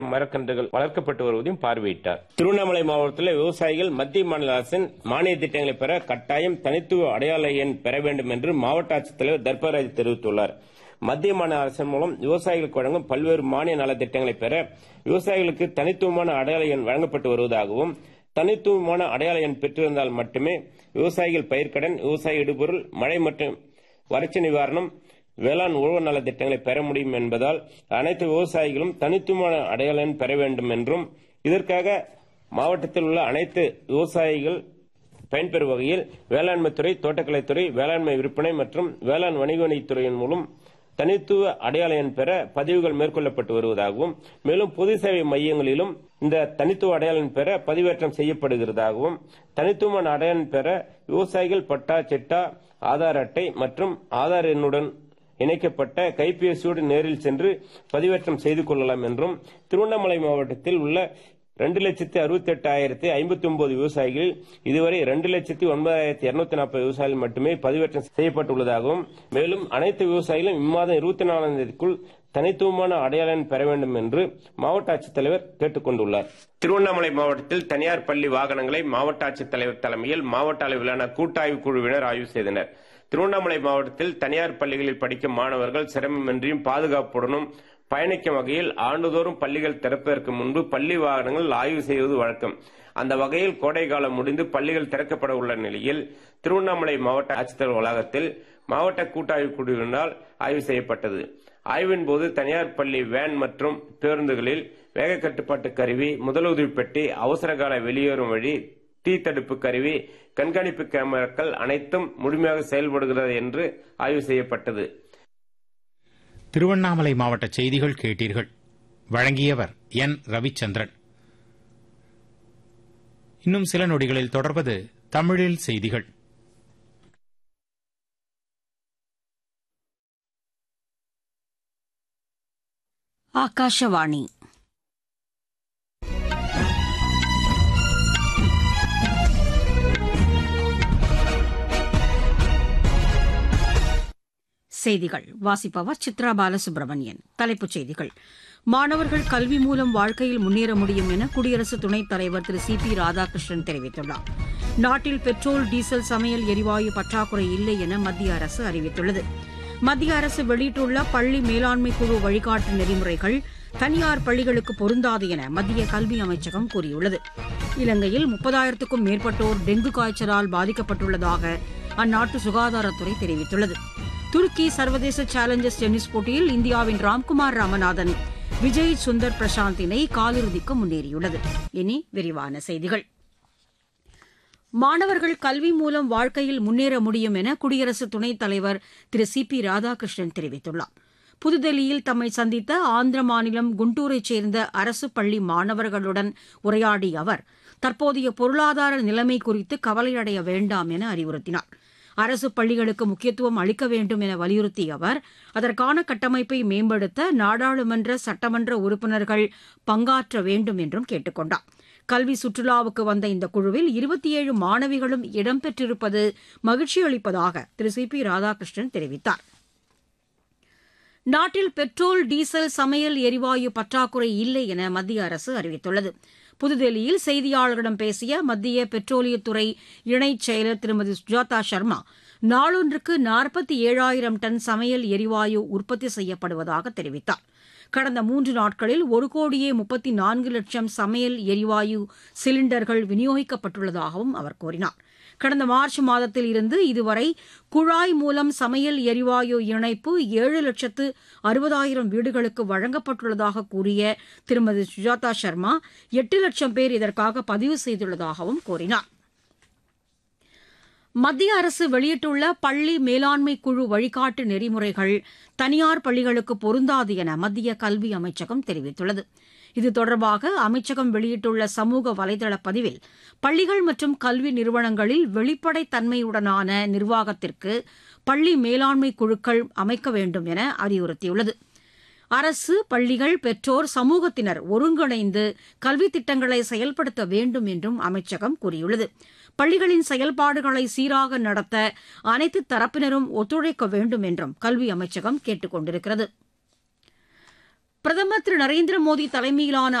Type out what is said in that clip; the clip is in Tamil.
மரக்கன்றுகள் வளர்க்கப்பட்டு வருவதையும் பார்வையிட்டார் திருவண்ணாமலை மாவட்டத்தில் விவசாயிகள் மத்திய மாநில அரசின் மானிய திட்டங்களை பெற கட்டாயம் தனித்துவ அடையாள எண் பெற வேண்டும் என்று மாவட்ட ஆட்சித்தலைவர் தர்பராஜ் தெரிவித்துள்ளார் மத்திய மாநில அரசின் மூலம் விவசாயிகளுக்கு வழங்கும் பல்வேறு மானிய நலத்திட்டங்களை பெற விவசாயிகளுக்கு தனித்துவமான அடையாள எண் வழங்கப்பட்டு வருவதாகவும் தனித்துவமான அடையாள எண் பெற்றிருந்தால் மட்டுமே விவசாயிகள் பயிர்க்கடன் விவசாய இடுபொருள் மழை மற்றும் வறட்சி நிவாரணம் வேளாண் உழவு நல திட்டங்களை பெற முடியும் என்பதால் அனைத்து விவசாயிகளும் தனித்துவமான அடையாள எண் பெற வேண்டும் என்றும் இதற்காக மாவட்டத்தில் உள்ள அனைத்து விவசாயிகள் பயன்பெறும் வகையில் வேளாண்மைத்துறை தோட்டக்கலைத்துறை வேளாண்மை விற்பனை மற்றும் வேளாண் வணிக வணிகத்துறையின் மூலம் தனித்துவ அடையாள எண் பெற பதிவுகள் மேற்கொள்ளப்பட்டு வருவதாகவும் மேலும் பொது சேவை மையங்களிலும் இந்த தனித்துவ அடையாள எண் பெற பதிவேற்றம் செய்யப்படுகிறதாகவும் தனித்துவமான அடையாள எண் பெற விவசாயிகள் பட்டா சிட்டா ஆதார் அட்டை மற்றும் ஆதார் எண்ணுடன் இணைக்கப்பட்ட கைபேசியோடு நேரில் சென்று பதிவேற்றம் செய்து கொள்ளலாம் என்றும் திருவண்ணாமலை மாவட்டத்தில் உள்ள ரெண்டு லட்சத்தி அறுபத்தி எட்டாயிரத்தி ஐம்பத்தி ஒன்பது விவசாயிகள் இதுவரை ரெண்டு லட்சத்தி ஒன்பதாயிரத்தி இருநூத்தி நாற்பது விவசாயிகள் மட்டுமே பதிவேற்றம் செய்யப்பட்டுள்ளதாகவும் மேலும் அனைத்து விவசாயிகளும் இம்மாதம் இருபத்தி நாலாம் தேதிக்குள் தனித்துவமான அடையாளம் பெற வேண்டும் என்று மாவட்ட ஆட்சித்தலைவர் கேட்டுக் கொண்டுள்ளார் திருவண்ணாமலை மாவட்டத்தில் தனியார் பள்ளி வாகனங்களை மாவட்ட ஆட்சித்தலைவர் தலைமையில் மாவட்ட அளவிலான கூட்டாய்வு குழுவினர் ஆய்வு செய்தனர் திருவண்ணாமலை மாவட்டத்தில் தனியார் பள்ளிகளில் படிக்கும் மாணவர்கள் சிரமமின்றியும் பாதுகாப்புடனும் பயணிக்கும் வகையில் ஆண்டுதோறும் பள்ளிகள் திறப்பதற்கு முன்பு பள்ளி வாகனங்கள் ஆய்வு செய்வது வழக்கம் அந்த வகையில் கோடை காலம் முடிந்து பள்ளிகள் திறக்கப்பட உள்ள நிலையில் திருவண்ணாமலை மாவட்ட ஆட்சித்தலைவர் வளாகத்தில் மாவட்ட கூட்டாய்வு குழுவினால் ஆய்வு செய்யப்பட்டது ஆய்வின் போது தனியார் பள்ளி வேன் மற்றும் பேருந்துகளில் வேக கட்டுப்பாட்டு கருவி முதலுதவி பெட்டி அவசரகால வெளியேறும் வழி தீ தடுப்பு கருவி கண்காணிப்பு கேமராக்கள் அனைத்தும் முழுமையாக செயல்படுகிறது என்று ஆய்வு செய்யப்பட்டது திருவண்ணாமலை மாவட்ட செய்திகள் கேட்டீர்கள் வழங்கியவர் என் ரவிச்சந்திரன் இன்னும் சில நொடிகளில் தொடர்வது தமிழில் செய்திகள் ಆಕಾಶವಾಣಿ செய்திகள் வாசிப்பவர் சித்ரா பாலசுப்ரமணியன் தலைப்புச் செய்திகள் மாணவர்கள் கல்வி மூலம் வாழ்க்கையில் முன்னேற முடியும் என குடியரசு துணைத் தலைவர் திரு சி பி ராதாகிருஷ்ணன் தெரிவித்துள்ளார் நாட்டில் பெட்ரோல் டீசல் சமையல் எரிவாயு பற்றாக்குறை இல்லை என மத்திய அரசு அறிவித்துள்ளது மத்திய அரசு வெளியிட்டுள்ள பள்ளி மேலாண்மை குழு வழிகாட்டு நெறிமுறைகள் தனியார் பள்ளிகளுக்கு பொருந்தாது என மத்திய கல்வி அமைச்சகம் கூறியுள்ளது இலங்கையில் முப்பதாயிரத்துக்கும் மேற்பட்டோர் டெங்கு காய்ச்சலால் பாதிக்கப்பட்டுள்ளதாக அந்நாட்டு சுகாதாரத்துறை தெரிவித்துள்ளது துருக்கி சர்வதேச சேலஞ்சர்ஸ் டென்னிஸ் போட்டியில் இந்தியாவின் ராம்குமார் ராமநாதன் விஜய் சுந்தர் பிரசாந்த் இணை காலிறுதிக்கு முன்னேறியுள்ளது இனி விரிவான செய்திகள் மாணவர்கள் கல்வி மூலம் வாழ்க்கையில் முன்னேற முடியும் என குடியரசு துணைத் தலைவர் திரு சி பி ராதாகிருஷ்ணன் தெரிவித்துள்ளார் புதுதில்லியில் தம்மை சந்தித்த ஆந்திர மாநிலம் குண்டூரைச் சேர்ந்த அரசு பள்ளி மாணவர்களுடன் உரையாடிய அவர் தற்போதைய பொருளாதார நிலைமை குறித்து கவலையடைய வேண்டாம் என அறிவுறுத்தினார் அரசு பள்ளிகளுக்கு முக்கியத்துவம் அளிக்க வேண்டும் என வலியுறுத்திய அவர் அதற்கான கட்டமைப்பை மேம்படுத்த நாடாளுமன்ற சட்டமன்ற உறுப்பினர்கள் பங்காற்ற வேண்டும் என்றும் கேட்டுக் கொண்டார் கல்வி சுற்றுலாவுக்கு வந்த இந்த குழுவில் இருபத்தி ஏழு மாணவிகளும் இடம்பெற்றிருப்பது மகிழ்ச்சி அளிப்பதாக திரு சி பி ராதாகிருஷ்ணன் தெரிவித்தார் நாட்டில் பெட்ரோல் டீசல் சமையல் எரிவாயு பற்றாக்குறை இல்லை என மத்திய அரசு அறிவித்துள்ளது புதுதில்லியில் செய்தியாளர்களிடம் பேசிய மத்திய பெட்ரோலியத்துறை இணைச் செயலர் திருமதி சுஜாதா சர்மா நாளொன்றுக்கு நாற்பத்தி ஏழாயிரம் டன் சமையல் எரிவாயு உற்பத்தி செய்யப்படுவதாக தெரிவித்தார் கடந்த மூன்று நாட்களில் ஒரு கோடியே முப்பத்தி நான்கு லட்சம் சமையல் எரிவாயு சிலிண்டர்கள் விநியோகிக்கப்பட்டுள்ளதாகவும் அவர் கூறினார் கடந்த மார்ச் மாதத்தில் இருந்து இதுவரை குழாய் மூலம் சமையல் எரிவாயு இணைப்பு ஏழு லட்சத்து அறுபதாயிரம் வீடுகளுக்கு வழங்கப்பட்டுள்ளதாக கூறிய திருமதி சுஜாதா சர்மா எட்டு லட்சம் பேர் இதற்காக பதிவு செய்துள்ளதாகவும் கூறினார் மத்திய அரசு வெளியிட்டுள்ள பள்ளி மேலாண்மை குழு வழிகாட்டு நெறிமுறைகள் தனியார் பள்ளிகளுக்கு பொருந்தாது என மத்திய கல்வி அமைச்சகம் தெரிவித்துள்ளது இது தொடர்பாக அமைச்சகம் வெளியிட்டுள்ள சமூக வலைதள பதிவில் பள்ளிகள் மற்றும் கல்வி நிறுவனங்களில் வெளிப்படைத்தன்மையுடனான நிர்வாகத்திற்கு பள்ளி மேலாண்மை குழுக்கள் அமைக்க வேண்டும் என அறிவுறுத்தியுள்ளது அரசு பள்ளிகள் பெற்றோர் சமூகத்தினர் ஒருங்கிணைந்து கல்வி திட்டங்களை செயல்படுத்த வேண்டும் என்றும் அமைச்சகம் கூறியுள்ளது பள்ளிகளின் செயல்பாடுகளை சீராக நடத்த அனைத்து தரப்பினரும் ஒத்துழைக்க வேண்டும் என்றும் கல்வி அமைச்சகம் கேட்டுக் கொண்டிருக்கிறது பிரதமர் திரு நரேந்திர மோடி தலைமையிலான